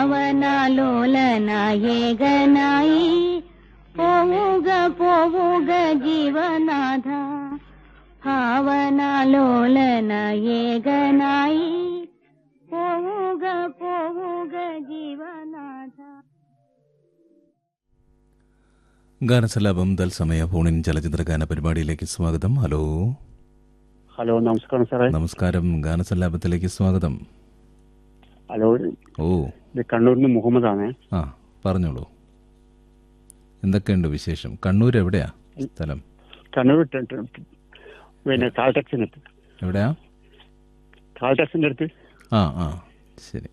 ഭാവനാലോലനായേകനായി പോവുക പോവുക ജീവനാഥ ഭാവനാലോലനായേകനായി പോവുക പോവുക ജീവനാഥ ഗാനസലാപം തത്സമയ ഫോണിൻ ചലച്ചിത്ര ഗാന പരിപാടിയിലേക്ക് സ്വാഗതം ഹലോ ഹലോ നമസ്കാരം സാറേ നമസ്കാരം ഗാനസലാപത്തിലേക്ക് സ്വാഗതം ഹലോ ഓ ഇത് കണ്ണൂരിൽ നിന്ന് മുഹമ്മദ് ആണ് ആ പറഞ്ഞോളൂ എന്തൊക്കെയുണ്ട് വിശേഷം കണ്ണൂർ എവിടെയാ സ്ഥലം കണ്ണൂർ ടെ- ടെ- പിന്നെ കാൽടാക്സിന്റെ അടുത്ത് എവിടെയാ കാൽടാക്സിന്റെ അടുത്ത് ആ ആ ശരി